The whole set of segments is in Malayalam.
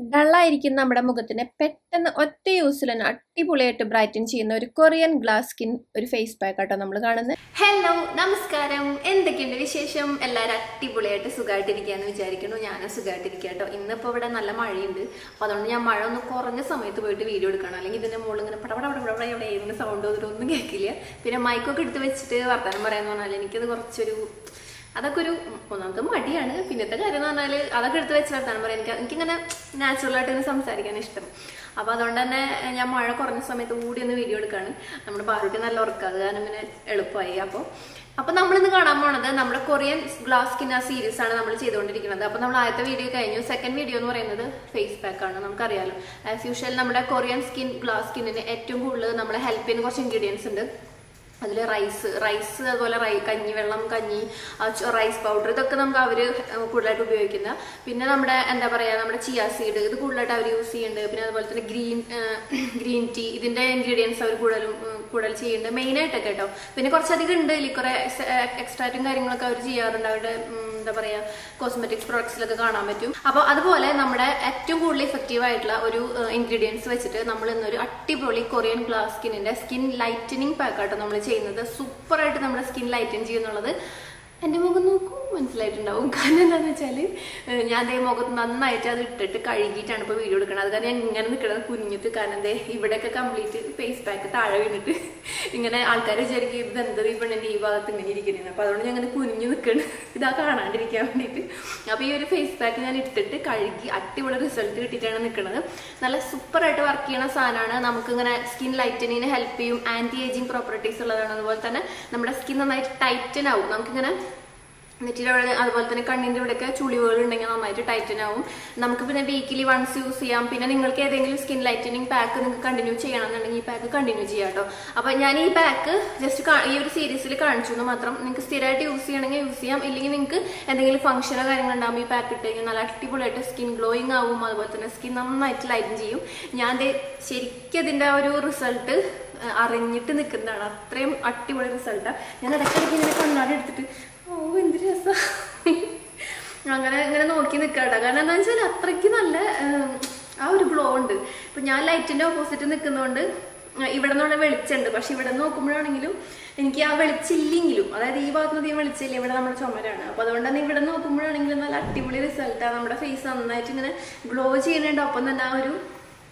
ഡള്ളായിരിക്കുന്ന നമ്മുടെ മുഖത്തിനെ പെട്ടെന്ന് ഒറ്റ യൂസിൽ തന്നെ അടിപൊളിയായിട്ട് ബ്രൈറ്റൻ ചെയ്യുന്ന ഒരു കൊറിയൻ ഗ്ലാസ് സ്കിൻ ഒരു ഫേസ് പാക്ക് ആട്ടോ നമ്മൾ കാണുന്നത് ഹലോ നമസ്കാരം എന്തൊക്കെയുണ്ട് വിശേഷം എല്ലാവരും അടിപൊളിയായിട്ട് സുഖമായിട്ടിരിക്കുകയെന്ന് വിചാരിക്കുന്നു ഞാനും സുഖമായിട്ടിരിക്കുക കേട്ടോ ഇന്നിപ്പോൾ ഇവിടെ നല്ല മഴയുണ്ട് അപ്പോൾ അതുകൊണ്ട് ഞാൻ മഴ ഒന്ന് കുറഞ്ഞ സമയത്ത് പോയിട്ട് വീഡിയോ എടുക്കണം അല്ലെങ്കിൽ ഇതിൻ്റെ മുകളിൽ ഇങ്ങനെ പടപട പടപട ഇവിടെ ഏതെങ്കിലും സൗണ്ട് ഒന്നും കേൾക്കില്ല പിന്നെ മൈക്കൊക്കെ എടുത്ത് വെച്ചിട്ട് വർത്തമാനം പറയാന്ന് പറഞ്ഞാൽ എനിക്കത് കുറച്ചൊരു അതൊക്കെ ഒരു ഒന്നാമത്തെ മടിയാണ് പിന്നത്തെ കാര്യം എന്ന് പറഞ്ഞാൽ അതൊക്കെ എടുത്ത് വെച്ച് വർത്താനം പറയാം എനിക്ക് എനിക്കിങ്ങനെ നാച്ചുറലായിട്ട് ഇങ്ങനെ സംസാരിക്കാൻ ഇഷ്ടം അപ്പോൾ അതുകൊണ്ട് തന്നെ ഞാൻ മഴ കുറഞ്ഞ സമയത്ത് കൂടി ഒന്ന് വീഡിയോ എടുക്കാണ് നമ്മുടെ പാറുട്ടി നല്ല ഉറക്കുക അത് കാരണം പിന്നെ എളുപ്പമായി അപ്പോൾ അപ്പോൾ നമ്മളിന്ന് കാണാൻ പോണത് നമ്മുടെ കൊറിയൻ ഗ്ലാസ് സ്കിൻ ആ സീരീസ് ആണ് നമ്മൾ ചെയ്തുകൊണ്ടിരിക്കുന്നത് അപ്പോൾ നമ്മൾ ആദ്യത്തെ വീഡിയോ കഴിഞ്ഞു സെക്കൻഡ് വീഡിയോ എന്ന് പറയുന്നത് ഫേസ് പാക്ക് ആണ് നമുക്കറിയാലോ ആസ് യൂഷ്വൽ നമ്മുടെ കൊറിയൻ സ്കിൻ ഗ്ലാസ് സ്കിന്നിന് ഏറ്റവും കൂടുതൽ നമ്മളെ ഹെൽപ്പ് ചെയ്യുന്ന കുറച്ച് ഇൻഗ്രീഡിയൻസ് ഉണ്ട് അതിൽ റൈസ് റൈസ് അതുപോലെ റൈ കഞ്ഞിവെള്ളം കഞ്ഞി റൈസ് പൗഡർ ഇതൊക്കെ നമുക്ക് അവർ കൂടുതലായിട്ട് ഉപയോഗിക്കുന്ന പിന്നെ നമ്മുടെ എന്താ പറയുക നമ്മുടെ ചിയ സീഡ് ഇത് കൂടുതലായിട്ട് അവർ യൂസ് ചെയ്യുന്നുണ്ട് പിന്നെ അതുപോലെ തന്നെ ഗ്രീൻ ഗ്രീൻ ടീ ഇതിൻ്റെ ഇൻഗ്രീഡിയൻസ് അവർ കൂടുതലും ഉം, കൂടുതൽ ചെയ്യുന്നുണ്ട് മെയിനായിട്ടൊക്കെ കേട്ടോ പിന്നെ കുറച്ചധികം ഉണ്ട് ഇതിൽ കുറേ എക്സ്ട്രാറ്റും കാര്യങ്ങളൊക്കെ അവർ ചെയ്യാറുണ്ട് അവരുടെ ഉം, എന്താ പറയുക കോസ്മെറ്റിക്സ് പ്രോഡക്ട്സിലൊക്കെ കാണാൻ പറ്റും അപ്പോൾ അതുപോലെ നമ്മുടെ ഏറ്റവും കൂടുതൽ ഇഫക്റ്റീവ് ആയിട്ടുള്ള ഒരു ഇൻഗ്രീഡിയൻസ് വെച്ചിട്ട് നമ്മൾ ഇന്നൊരു അടിപൊളി കൊറിയൻ ഗ്ലാസ് സ്കിന്നിന്റെ സ്കിൻ ലൈറ്റനിങ് പാക്കാട്ടോ നമ്മൾ ചെയ്യുന്നത് സൂപ്പറായിട്ട് നമ്മുടെ സ്കിൻ ലൈറ്റൻ ചെയ്യുന്നുള്ളത് എൻ്റെ മുഖം നോക്കൂ മനസ്സിലായിട്ടുണ്ടാവും കാരണം എന്താണെന്ന് വെച്ചാൽ ഞാൻ ദേ മുഖത്ത് നന്നായിട്ട് അത് ഇട്ടിട്ട് കഴുകിയിട്ടാണ് ഇപ്പോൾ വീഡിയോ എടുക്കുന്നത് അത് കാരണം ഞാൻ ഇങ്ങനെ നിൽക്കുന്നത് കുഞ്ഞിട്ട് കാരണം ദേ ഇവിടെയൊക്കെ കംപ്ലീറ്റ് ഫേസ് പാക്ക് താഴെ വീണിട്ട് ഇങ്ങനെ ആൾക്കാർ വിചാരിക്കും ഇത് എന്തത് ഈ പെണ്ണിൻ്റെ ഈ ഭാഗത്ത് ഇങ്ങനെ ഇരിക്കുന്നത് അപ്പോൾ അതുകൊണ്ട് ഞാൻ ഇങ്ങനെ കുനിഞ്ഞു നിൽക്കണം ഇതാ കാണാണ്ടിരിക്കാൻ വേണ്ടിയിട്ട് അപ്പോൾ ഈ ഒരു ഫേസ് പാക്ക് ഞാൻ ഇട്ടിട്ട് കഴുകി അടിപൊളി റിസൾട്ട് കിട്ടിയിട്ടാണ് നിൽക്കുന്നത് നല്ല സൂപ്പറായിട്ട് വർക്ക് ചെയ്യണ സാധനമാണ് നമുക്കിങ്ങനെ സ്കിൻ ലൈറ്റനിങ്ങിന് ഹെൽപ്പ് ചെയ്യും ആൻറ്റി ഏജിങ് പ്രോപ്പർട്ടീസ് ഉള്ളതാണ് അതുപോലെ തന്നെ നമ്മുടെ സ്കിൻ നന്നായിട്ട് ടൈറ്റൻ ആവും നമുക്കിങ്ങനെ നെറ്റിയുടെ അവിടെ അതുപോലെ തന്നെ കണ്ണിൻ്റെ ഇവിടെയൊക്കെ ചുളിവുകൾ ഉണ്ടെങ്കിൽ നന്നായിട്ട് ടൈറ്റൻ ആവും നമുക്ക് പിന്നെ വീക്കിലി വൺസ് യൂസ് ചെയ്യാം പിന്നെ നിങ്ങൾക്ക് ഏതെങ്കിലും സ്കിൻ ലൈറ്റനിങ് പാക്ക് നിങ്ങൾക്ക് കണ്ടിന്യൂ ചെയ്യണമെന്നുണ്ടെങ്കിൽ ഈ പാക്ക് കണ്ടിന്യൂ ചെയ്യാം കേട്ടോ അപ്പോൾ ഞാൻ ഈ പാക്ക് ജസ്റ്റ് ഈ ഒരു സീരീസിൽ കാണിച്ചു എന്ന് മാത്രം നിങ്ങൾക്ക് സ്ഥിരമായിട്ട് യൂസ് ചെയ്യണമെങ്കിൽ യൂസ് ചെയ്യാം ഇല്ലെങ്കിൽ നിങ്ങൾക്ക് എന്തെങ്കിലും ഫംഗ്ഷനോ കാര്യങ്ങളോ ഉണ്ടാകുമ്പോൾ ഈ പാക്ക് ഇട്ട് കഴിഞ്ഞാൽ നല്ല അടിപൊളിയായിട്ട് സ്കിൻ ഗ്ലോയിങ് ആവും അതുപോലെ തന്നെ സ്കിൻ നന്നായിട്ട് ലൈറ്റൻ ചെയ്യും ഞാൻ ദേ ശരിക്കും അതിൻ്റെ ആ ഒരു റിസൾട്ട് അറിഞ്ഞിട്ട് നിൽക്കുന്നതാണ് അത്രയും അടിപൊളി റിസൾട്ടാണ് ഞാൻ ഇടയ്ക്കിടയ്ക്ക് ഇങ്ങനെ കണ്ണാടി എടുത്തിട്ട് ഓ എന്ത് രസം അങ്ങനെ ഇങ്ങനെ നോക്കി നിൽക്കട്ടോ കാരണം എന്താ വെച്ചാൽ അത്രയ്ക്ക് നല്ല ഉം, ആ ഒരു ഗ്ലോ ഉണ്ട് ഇപ്പം ഞാൻ ലൈറ്റിൻ്റെ ഓപ്പോസിറ്റ് നിൽക്കുന്നതുകൊണ്ട് ഇവിടെ നിന്നുള്ള വെളിച്ചമുണ്ട് പക്ഷെ ഇവിടെ നിന്ന് നോക്കുമ്പോഴാണെങ്കിലും എനിക്ക് ആ വെളിച്ചില്ലെങ്കിലും അതായത് ഈ ഭാഗത്ത് നിന്ന് വെളിച്ചില്ല ഇവിടെ നമ്മുടെ ചുമരാണ് അപ്പോൾ അതുകൊണ്ട് തന്നെ ഇവിടെ നോക്കുമ്പോഴാണെങ്കിലും നല്ല അടിപൊളി റിസൾട്ടാണ് നമ്മുടെ ഫേസ് നന്നായിട്ട് ഇങ്ങനെ ഗ്ലോ ചെയ്യുന്നുണ്ട് ഒപ്പം തന്നെ ആ ഒരു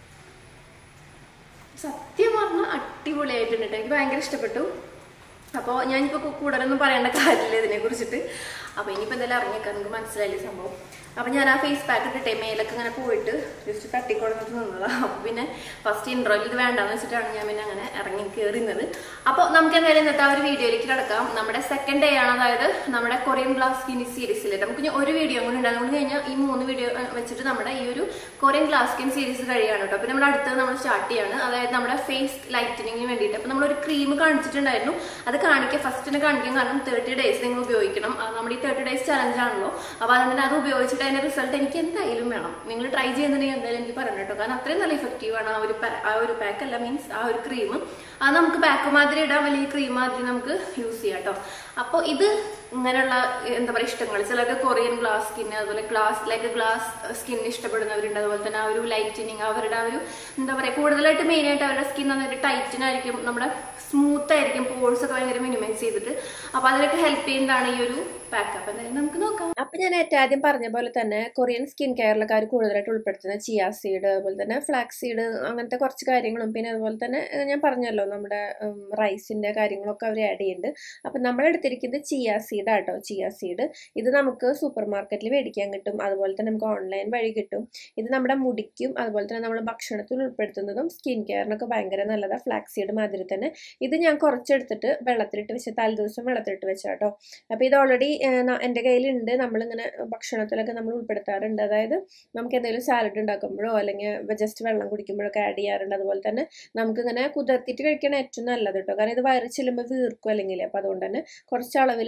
സത്യം പറഞ്ഞാൽ അടിപൊളിയായിട്ടുണ്ട് കേട്ടോ എനിക്ക് ഭയങ്കര ഇഷ്ടപ്പെട്ടു അപ്പോൾ ഞാനിപ്പോൾ കൂടുതലൊന്നും പറയേണ്ട കാര്യമില്ല ഇതിനെ കുറിച്ചിട്ട് അപ്പോൾ ഇനിയിപ്പോൾ എന്തായാലും ഇറങ്ങിയേക്കാം നിങ്ങൾക്ക് മനസ്സിലായില്ലേ സംഭവം അപ്പോൾ ഞാൻ ആ ഫേസ് പാക്ക് ഇട്ടിട്ടേ മേലൊക്കെ ഇങ്ങനെ പോയിട്ട് ജസ്റ്റ് തട്ടിക്കൊടുന്നിട്ട് നിന്നതാണ് അപ്പോൾ പിന്നെ ഫസ്റ്റ് ഇൻട്രോയിൽ ഇത് വേണ്ടാന്ന് വെച്ചിട്ടാണ് ഞാൻ പിന്നെ അങ്ങനെ ഇറങ്ങി കയറുന്നത് അപ്പോൾ നമുക്ക് എന്തായാലും ഇന്നത്തെ ആ ഒരു വീഡിയോയിലേക്ക് കിടക്കാം നമ്മുടെ സെക്കൻഡ് ഡേ ആണ് അതായത് നമ്മുടെ കൊറിയൻ ഗ്ലാസ് സ്കിൻ സീരീസിൽ നമുക്ക് ഇനി ഒരു വീഡിയോ കൂടി ഉണ്ടാകും അതുകൊണ്ട് കഴിഞ്ഞാൽ ഈ മൂന്ന് വീഡിയോ വെച്ചിട്ട് നമ്മുടെ ഈ ഒരു കൊറിയൻ ഗ്ലാസ് സ്കിൻ സീരീസ് കഴിയാണ് കേട്ടോ അപ്പോൾ നമ്മുടെ അടുത്തത് നമ്മൾ സ്റ്റാർട്ട് ചെയ്യാണ് അതായത് നമ്മുടെ ഫേസ് ലൈറ്റനിങ്ങിന് വേണ്ടിയിട്ട് അപ്പോൾ നമ്മളൊരു ക്രീം കാണിച്ചിട്ടുണ്ടായിരുന്നു അത് കാണിക്കുക ഫസ്റ്റിന് കാണിക്കാൻ കാരണം തേർട്ടി ഡേയ്സ് നിങ്ങൾ ഉപയോഗിക്കണം അത് നമ്മുടെ ഈ തേർട്ടി ഡേയ്സ് ചലഞ്ച് ആണല്ലോ അപ്പോൾ അതുകൊണ്ട് അത് ഉപയോഗിച്ചിട്ട് അതിന്റെ റിസൾട്ട് എനിക്ക് എന്തായാലും വേണം നിങ്ങൾ ട്രൈ ചെയ്യുന്നുണ്ടെങ്കിൽ എന്തായാലും എനിക്ക് പറയണം കേട്ടോ കാരണം അത്രയും നല്ല ഇഫക്റ്റീവ് ആണ് ആ ഒരു pa- ആ ഒരു പാക്ക് അല്ല മീൻസ് ആ ഒരു ക്രീം അത് നമുക്ക് പാക്ക് മാതിരി ഇടാം അല്ലെങ്കിൽ ക്രീം മാതിരി നമുക്ക് യൂസ് ചെയ്യാം കേട്ടോ അപ്പോൾ ഇത് ഇങ്ങനെയുള്ള എന്താ പറയുക ഇഷ്ടങ്ങൾ ചിലർക്ക് കൊറിയൻ ഗ്ലാസ് സ്കിൻ അതുപോലെ ഗ്ലാസ് ലൈക്ക് ഗ്ലാസ് സ്കിൻ ഇഷ്ടപ്പെടുന്നവരുണ്ട് അതുപോലെ തന്നെ ആ ഒരു ലൈറ്റനിങ് അവരുടെ ആ ഒരു എന്താ പറയുക കൂടുതലായിട്ട് മെയിനായിട്ട് അവരുടെ സ്കിൻ നന്നായിട്ട് ടൈറ്റൻ ആയിരിക്കും നമ്മുടെ സ്മൂത്ത് ആയിരിക്കും പോൾസ് ഒക്കെ ഭയങ്കര മിനിമൈസ് ചെയ്തിട്ട് അപ്പോൾ അതിനൊക്കെ ഹെൽപ്പ് ചെയ്യുന്നതാണ് ഈ ഒരു പാക്ക് അപ്പോൾ എന്തായാലും നമുക്ക് നോക്കാം അപ്പം ഞാൻ ഏറ്റവും ആദ്യം പറഞ്ഞ പോലെ തന്നെ കൊറിയൻ സ്കിൻ കെയറിലൊക്കെ അവർ കൂടുതലായിട്ട് ഉൾപ്പെടുത്തുന്ന ചിയ സീഡ് അതുപോലെ തന്നെ ഫ്ലാക്സ് സീഡ് അങ്ങനത്തെ കുറച്ച് കാര്യങ്ങളും പിന്നെ അതുപോലെ തന്നെ ഏഹ്, ഞാൻ പറഞ്ഞല്ലോ നമ്മുടെ റൈസിൻ്റെ കാര്യങ്ങളൊക്കെ അവർ ആഡ് ചെയ്യുന്നുണ്ട് അപ്പം നമ്മൾ എടുത്തിരിക്കുന്നത് ചിയ സീഡ് ആട്ടോ ചിയ സീഡ് ഇത് നമുക്ക് സൂപ്പർ മാർക്കറ്റിൽ മേടിക്കാൻ കിട്ടും അതുപോലെ തന്നെ നമുക്ക് ഓൺലൈൻ വഴി കിട്ടും ഇത് നമ്മുടെ മുടിക്കും അതുപോലെ തന്നെ നമ്മൾ ഭക്ഷണത്തിൽ ഉൾപ്പെടുത്തുന്നതും സ്കിൻ കെയറിനൊക്കെ ഭയങ്കര നല്ലതാണ് ഫ്ലാക്സ് സീഡ് മാതിരി തന്നെ ഇത് ഞാൻ കുറച്ചെടുത്തിട്ട് വെള്ളത്തിലിട്ട് വെച്ച തലേദിവസം വെള്ളത്തിലിട്ട് വെച്ചാട്ടോ അപ്പോൾ ഇത് ഓൾറെഡി എൻ്റെ കയ്യിലുണ്ട് നമ്മളിങ്ങനെ ഭക്ഷണത്തിലൊക്കെ നമ്മൾ ഉൾപ്പെടുത്താറുണ്ട് അതായത് നമുക്ക് എന്തെങ്കിലും സാലഡ് ഉണ്ടാക്കുമ്പോഴോ അല്ലെങ്കിൽ ജസ്റ്റ് വെള്ളം കുടിക്കുമ്പോഴൊക്കെ ആഡ് ചെയ്യാറുണ്ട് അതുപോലെ തന്നെ നമുക്കിങ്ങനെ കുതിർത്തിട്ട് കഴിക്കാൻ ഏറ്റവും നല്ലത് കേട്ടോ കാരണം ഇത് വയറ് ചെല്ലുമ്പോൾ വീർക്കും അല്ലെങ്കിൽ അപ്പോൾ അതുകൊണ്ട് തന്നെ കുറച്ച് അളവിൽ നമുക്ക്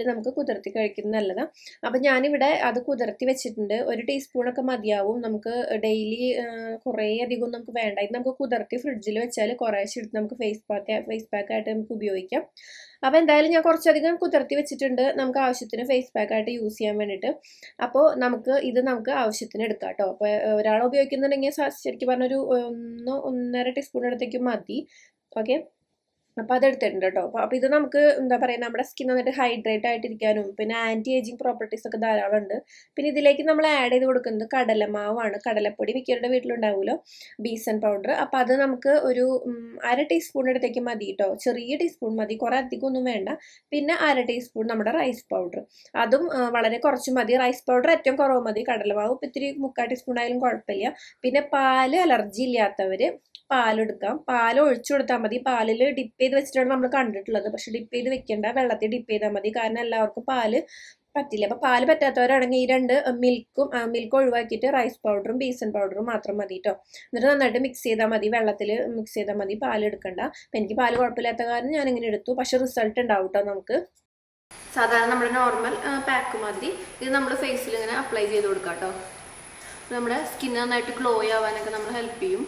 കുതിർത്തി കഴിക്കുന്നത് നല്ലതാണ് അപ്പം ഞാനിവിടെ അത് കുതിർത്തി വെച്ചിട്ടുണ്ട് ഒരു ടീസ്പൂണൊക്കെ മതിയാവും നമുക്ക് ഡെയിലി കുറേ അധികം നമുക്ക് വേണ്ട ഇത് നമുക്ക് കുതിർത്തി ഫ്രിഡ്ജിൽ വെച്ചാൽ കുറേശ്ശെ എടുത്ത് നമുക്ക് ഫേസ് പാക്ക് ഫേസ് പാക്കായിട്ട് നമുക്ക് ഉപയോഗിക്കാം അപ്പോൾ എന്തായാലും ഞാൻ കുറച്ചധികം കുതിർത്തി വെച്ചിട്ടുണ്ട് നമുക്ക് ആവശ്യത്തിന് ഫേസ് പാക്കായിട്ട് യൂസ് ചെയ്യാൻ വേണ്ടിയിട്ട് അപ്പോൾ നമുക്ക് ഇത് നമുക്ക് ആവശ്യത്തിന് എടുക്കാം കേട്ടോ അപ്പോൾ ഒരാൾ ഉപയോഗിക്കുന്നുണ്ടെങ്കിൽ സ- ശരിക്കും പറഞ്ഞൊരു ഒന്ന് ഒന്നര ടീസ്പൂൺ അടുത്തേക്ക് മതി ഓക്കെ അപ്പോൾ അത് എടുത്തിട്ടുണ്ട് കേട്ടോ അപ്പോൾ അപ്പോൾ ഇത് നമുക്ക് എന്താ പറയുക നമ്മുടെ സ്കിൻ നന്നായിട്ട് ഹൈഡ്രേറ്റ് ആയിട്ടിരിക്കാനും പിന്നെ ആൻറ്റി ഏജിങ് പ്രോപ്പർട്ടീസ് ഒക്കെ ധാരാളം ഉണ്ട് പിന്നെ ഇതിലേക്ക് നമ്മൾ ആഡ് ചെയ്ത് കൊടുക്കുന്നത് കടലമാവാണ് കടലപ്പൊടി മിക്കവരുടെ വീട്ടിലുണ്ടാവുമല്ലോ ബീസൺ പൗഡർ അപ്പോൾ അത് നമുക്ക് ഒരു ഉം, അര ടീസ്പൂൺ അടുത്തേക്ക് മതി കേട്ടോ ചെറിയ ടീസ്പൂൺ മതി കുറേ അധികം ഒന്നും വേണ്ട പിന്നെ അര ടീസ്പൂൺ നമ്മുടെ റൈസ് പൗഡർ അതും ആ, വളരെ കുറച്ച് മതി റൈസ് പൗഡർ ഏറ്റവും കുറവ് മതി കടലമാവ് ഇപ്പം ഇത്തിരി മുക്കാൽ ടീസ്പൂൺ ആയാലും കുഴപ്പമില്ല പിന്നെ പാല് അലർജി ഇല്ലാത്തവർ പാലെടുക്കാം പാൽ ഒഴിച്ചു കൊടുത്താൽ മതി പാലിൽ ഡിപ്പ് ചെയ്ത് വെച്ചിട്ടാണ് നമ്മൾ കണ്ടിട്ടുള്ളത് പക്ഷെ ഡിപ്പ് ചെയ്ത് വെക്കേണ്ട വെള്ളത്തിൽ ഡിപ്പ് ചെയ്താൽ മതി കാരണം എല്ലാവർക്കും പാല് പറ്റില്ല അപ്പോൾ പാല് പറ്റാത്തവരാണെങ്കിൽ ഈ രണ്ട് മിൽക്കും മിൽക്ക് ഒഴിവാക്കിയിട്ട് റൈസ് പൗഡറും ബീസൺ പൗഡറും മാത്രം മതി കേട്ടോ എന്നിട്ട് നന്നായിട്ട് മിക്സ് ചെയ്താൽ മതി വെള്ളത്തിൽ മിക്സ് ചെയ്താൽ മതി പാൽ എടുക്കണ്ട അപ്പം എനിക്ക് പാല് കുഴപ്പമില്ലാത്ത കാരണം ഞാൻ ഇങ്ങനെ എടുത്തു പക്ഷെ റിസൾട്ട് ഉണ്ടാവും കേട്ടോ നമുക്ക് സാധാരണ നമ്മുടെ നോർമൽ പാക്ക് മാതിരി ഇത് നമ്മൾ ഫേസിൽ ഇങ്ങനെ അപ്ലൈ ചെയ്ത് കൊടുക്കാം കേട്ടോ നമ്മുടെ സ്കിൻ നന്നായിട്ട് ഗ്ലോ ആവാനൊക്കെ നമ്മൾ ഹെൽപ്പ് ചെയ്യും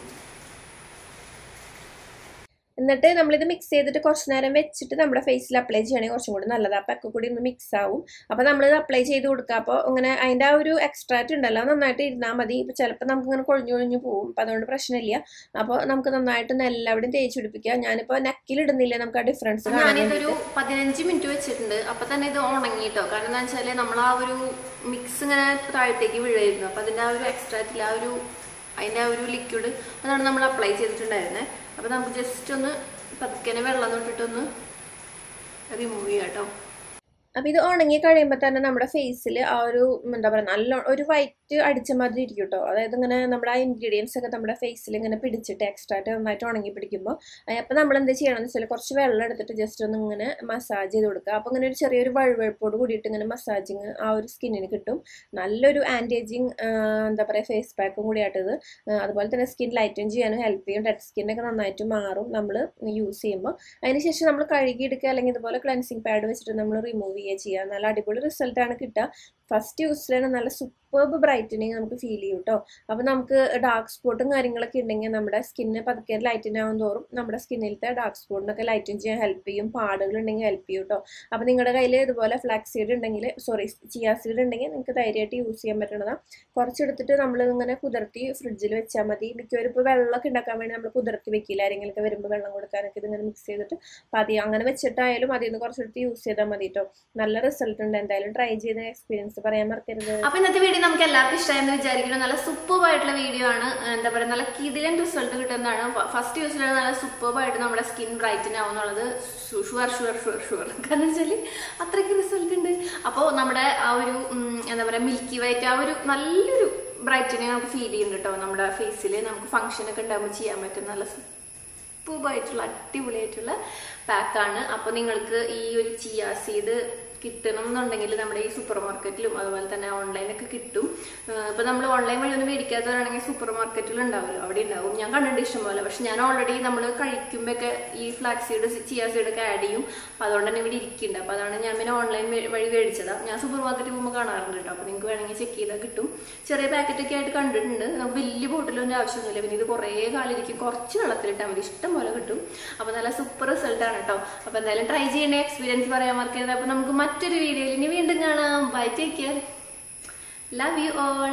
എന്നിട്ട് നമ്മളിത് മിക്സ് ചെയ്തിട്ട് കുറച്ച് നേരം വെച്ചിട്ട് നമ്മുടെ ഫേസിൽ അപ്ലൈ ചെയ്യണമെങ്കിൽ കുറച്ചും കൂടി നല്ലതാണ് അപ്പോൾ ഒക്കെ കൂടി ഒന്ന് മിക്സ് ആവും അപ്പോൾ നമ്മളിത് അപ്ലൈ ചെയ്ത് കൊടുക്കുക അപ്പോൾ ഇങ്ങനെ അതിൻ്റെ ആ ഒരു എക്സ്ട്രാക്റ്റ് ഉണ്ടല്ലോ അത് നന്നായിട്ട് ഇരുന്നാൽ മതി ഇപ്പോൾ ചിലപ്പോൾ നമുക്ക് ഇങ്ങനെ കൊഴിഞ്ഞു കൊഴിഞ്ഞു പോകും അപ്പോൾ അതുകൊണ്ട് പ്രശ്നമില്ല അപ്പോൾ നമുക്ക് നന്നായിട്ടൊന്ന് എല്ലാവിടെയും തേച്ച് പിടിപ്പിക്കുക ഞാനിപ്പോൾ നെക്കിലിടുന്നില്ല നമുക്ക് ആ ഡിഫറൻസ് കാണാൻ ഞാനിതൊരു പതിനഞ്ച് മിനിറ്റ് വെച്ചിട്ടുണ്ട് അപ്പൊ തന്നെ ഇത് ഉണങ്ങിട്ടോ കാരണം എന്താ വെച്ചാല് നമ്മൾ ആ ഒരു മിക്സ് ഇങ്ങനെ താഴത്തേക്ക് വീഴായിരുന്നു അപ്പൊ അതിന്റെ ആ ഒരു എക്സ്ട്രാറ്റിൽ ആ ഒരു അതിന്റെ ആ ഒരു ലിക്വിഡ് അതാണ് നമ്മൾ അപ്ലൈ ചെയ്തിട്ടുണ്ടായിരുന്നത് അപ്പൊ നമുക്ക് ജസ്റ്റ് ഒന്ന് പതുക്കനെ വെള്ളം തൊട്ടിട്ടൊന്ന് റിമൂവ് ചെയ്യാം കേട്ടോ അപ്പോൾ ഇത് ഉണങ്ങി കഴിയുമ്പോൾ തന്നെ നമ്മുടെ ഫേസിൽ ആ ഒരു എന്താ പറയുക നല്ല ഒരു വൈറ്റ് അടിച്ച മാതിരി ഇരിക്കും കേട്ടോ അതായത് ഇങ്ങനെ നമ്മുടെ ആ ഇൻഗ്രീഡിയൻസ് ഒക്കെ നമ്മുടെ ഫേസിൽ ഇങ്ങനെ പിടിച്ചിട്ട് എക്സ്ട്രായിട്ട് നന്നായിട്ട് ഉണങ്ങി പിടിക്കുമ്പോൾ അപ്പോൾ നമ്മൾ എന്ത് ചെയ്യണമെന്ന് വെച്ചാൽ കുറച്ച് വെള്ളം എടുത്തിട്ട് ജസ്റ്റ് ഒന്ന് ഇങ്ങനെ മസാജ് ചെയ്ത് കൊടുക്കുക അപ്പോൾ ഇങ്ങനെ ഒരു ചെറിയൊരു വഴുവഴുപ്പോട് കൂടിയിട്ട് ഇങ്ങനെ മസാജിങ് ആ ഒരു സ്കിന്നിന് കിട്ടും നല്ലൊരു ആൻറ്റി ഏജിങ് എന്താ പറയുക ഫേസ് പാക്കും കൂടിയായിട്ടത് അതുപോലെ തന്നെ സ്കിൻ ലൈറ്റൻ ചെയ്യാനും ഹെൽപ്പ് ചെയ്യും ഡെഡ് സ്കിന്നൊക്കെ നന്നായിട്ട് മാറും നമ്മൾ യൂസ് ചെയ്യുമ്പോൾ അതിനുശേഷം നമ്മൾ കഴുകിയെടുക്കുക അല്ലെങ്കിൽ ഇതുപോലെ ക്ലൻസിങ് പാഡ് വെച്ചിട്ട് നമ്മൾ റിമൂവ് ചെയ്യുക ചെയ്യുക നല്ല അടിപൊളി റിസൾട്ടാണ് കിട്ടുക ഫസ്റ്റ് യൂസിലാണ് നല്ല സൂപ്പർബ് ബ്രൈറ്റനിങ് നമുക്ക് ഫീൽ ചെയ്യും കേട്ടോ അപ്പോൾ നമുക്ക് ഡാർക്ക് സ്പോട്ടും കാര്യങ്ങളൊക്കെ ഉണ്ടെങ്കിൽ നമ്മുടെ സ്കിന്ന് പതുക്കെ ലൈറ്റൻ ആവും തോറും നമ്മുടെ സ്കിന്നിലത്തെ ഡാർക്ക് സ്പോട്ടിനൊക്കെ ലൈറ്റൻ ചെയ്യാൻ ഹെൽപ്പ് ചെയ്യും പാടുകൾ ഉണ്ടെങ്കിൽ ഹെൽപ്പ് ചെയ്യും കേട്ടോ അപ്പോൾ നിങ്ങളുടെ കയ്യിൽ ഇതുപോലെ ഫ്ലാക്സ് സീഡ് ഉണ്ടെങ്കിൽ സോറി ചിയാ സീഡ് ഉണ്ടെങ്കിൽ നിങ്ങൾക്ക് ധൈര്യമായിട്ട് യൂസ് ചെയ്യാൻ പറ്റുന്നതാണ് കുറച്ചെടുത്തിട്ട് നമ്മൾ ഇങ്ങനെ കുതിർത്തി ഫ്രിഡ്ജിൽ വെച്ചാൽ മതി മിക്കവരും ഇപ്പോൾ വെള്ളമൊക്കെ ഉണ്ടാക്കാൻ വേണ്ടി നമ്മൾ കുതിർത്തി വെക്കില്ല ആരെങ്കിലുമൊക്കെ വരുമ്പോൾ വെള്ളം കൊടുക്കാനൊക്കെ ഇതിങ്ങനെ മിക്സ് ചെയ്തിട്ട് അപ്പോൾ അത് അങ്ങനെ വെച്ചിട്ടായാലും അതിൽ നിന്ന് കുറച്ചെടുത്ത് യൂസ് ചെയ്താൽ മതി കേട്ടോ നല്ല റിസൾട്ട് ഉണ്ട് എന്തായാലും ട്രൈ ചെയ്ത എക്സ്പീരിയൻസ് പറയാൻ മറക്കരുത് അപ്പൊ ഇന്നത്തെ വീഡിയോ നമുക്ക് എല്ലാവർക്കും ഇഷ്ടമായെന്ന് വിചാരിക്കുന്നു നല്ല സൂപ്പർബ് ആയിട്ടുള്ള വീഡിയോ ആണ് എന്താ പറയുക നല്ല കിതിലൻ റിസൾട്ട് കിട്ടുന്നതാണ് ഫസ്റ്റ് യൂസിലാണ് നല്ല സൂപ്പർബ് ആയിട്ട് നമ്മുടെ സ്കിൻ ബ്രൈറ്റൻ ആവുന്നുള്ളത് ഷുവർ ഷുവർ ഷുവർ ഷുവർ കാരണം വെച്ചാല് അത്രയ്ക്ക് റിസൾട്ട് ഉണ്ട് അപ്പോൾ നമ്മുടെ ആ ഒരു ഉം, എന്താ പറയുക മിൽക്കി വൈറ്റ് ആ ഒരു നല്ലൊരു ബ്രൈറ്റനിങ് നമുക്ക് ഫീൽ ചെയ്യുന്നുണ്ട് കേട്ടോ നമ്മുടെ ഫേസിൽ നമുക്ക് ഫംഗ്ഷൻ ഒക്കെ ഉണ്ടാകുമ്പോൾ ചെയ്യാൻ പറ്റും നല്ല സൂപ്പർബായിട്ടുള്ള അടിപൊളിയായിട്ടുള്ള പാക്കാണ് അപ്പോൾ നിങ്ങൾക്ക് ഈ ഒരു ചിയാ സീഡ് കിട്ടണം എന്നുണ്ടെങ്കിൽ നമ്മുടെ ഈ സൂപ്പർ മാർക്കറ്റിലും അതുപോലെ തന്നെ ഓൺലൈനൊക്കെ കിട്ടും ഇപ്പൊ നമ്മൾ ഓൺലൈൻ വഴി ഒന്നും മേടിക്കാത്തവരാണെങ്കിൽ സൂപ്പർ മാർക്കറ്റിൽ ഉണ്ടാവുമല്ലോ അവിടെ ഉണ്ടാവും ഞാൻ കണ്ടിട്ട് ഇഷ്ടംപോലെ പക്ഷെ ഞാൻ ഓൾറെഡി നമ്മൾ കഴിക്കുമ്പോഴൊക്കെ ഈ ഫ്ലാക്സ് സീഡ് ചിയാ സീഡ് ഒക്കെ ആഡ് ചെയ്യും അപ്പൊ അതുകൊണ്ട് തന്നെ ഇവിടെ ഇരിക്കുന്നുണ്ട് അപ്പൊ അതാണ് ഞാൻ പിന്നെ ഓൺലൈൻ വഴി മേടിച്ചതാ ഞാൻ സൂപ്പർ മാർക്കറ്റിൽ പോകുമ്പോൾ കാണാറുണ്ട് കേട്ടോ അപ്പൊ നിങ്ങൾക്ക് വേണമെങ്കിൽ ചെക്ക് ചെയ്താൽ കിട്ടും ചെറിയ പാക്കറ്റ് ഒക്കെ ആയിട്ട് കണ്ടിട്ടുണ്ട് നമുക്ക് വലിയ ബോട്ടിലൊന്നും ആവശ്യമൊന്നുമില്ല പിന്നെ ഇത് കുറേ കാലം ഇരിക്കും കുറച്ച് വെള്ളത്തിലിട്ടാൽ മതി ഇഷ്ടം പോലെ കിട്ടും അപ്പൊ നല്ല സൂപ്പർ റിസൾട്ട് ആണ് കേട്ടോ അപ്പൊ എന്തായാലും ട്രൈ ചെയ്യേണ്ട എക്സ്പീരിയൻസ് പറയാൻ മറക്കരുത് അപ്പൊ നമുക്ക് മറ്റൊരു വീഡിയോയിൽ ഇനി വീണ്ടും കാണാം bye take care love you all